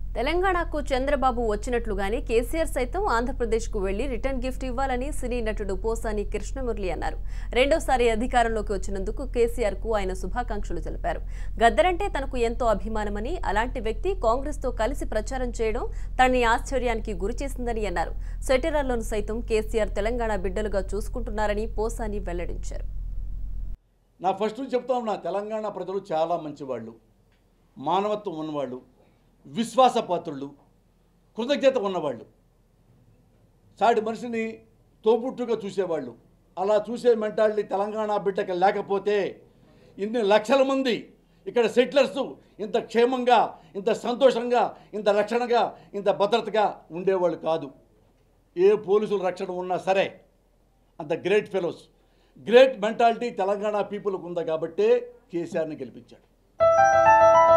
తెలంగాణకు చంద్రబాబు వచ్చినట్లుగానే కేసీఆర్ సైతం ఆంధ్రప్రదేశ్కు వెళ్లి రిటర్న్ గిఫ్ట్ ఇవ్వాలని సినీ నటుడు పోసాని కృష్ణమురళి అన్నారు రెండోసారి అధికారంలోకి వచ్చినందుకు కేసీఆర్ కు ఆయన శుభాకాంక్షలు తెలిపారు గద్దరంటే తనకు ఎంతో అభిమానమని అలాంటి వ్యక్తి కాంగ్రెస్ తో కలిసి ప్రచారం చేయడం తనని ఆశ్చర్యానికి గురిచేసిందని అన్నారు సెటిరర్లను సైతం కేసీఆర్ తెలంగాణ బిడ్డలుగా చూసుకుంటున్నారని పోసాని వెల్లడించారు నా ఫస్ట్ నుంచి చెప్తా ఉన్నా తెలంగాణ ప్రజలు చాలా మంచివాళ్ళు మానవత్వం ఉన్నవాళ్ళు విశ్వాసపాత్రులు కృతజ్ఞత ఉన్నవాళ్ళు సాటి మనిషిని తోబుట్టుగా చూసేవాళ్ళు అలా చూసే మెంటాలిటీ తెలంగాణ బిడ్డకి లేకపోతే ఇన్ని లక్షల మంది ఇక్కడ సెటిలర్స్ ఇంత క్షేమంగా ఇంత సంతోషంగా ఇంత రక్షణగా ఇంత భద్రతగా ఉండేవాళ్ళు కాదు ఏ పోలీసుల రక్షణ ఉన్నా సరే అంత great fellows great mentality Telangana పీపుల్కి ఉంది కాబట్టే కేసీఆర్ని గెలిపించాడు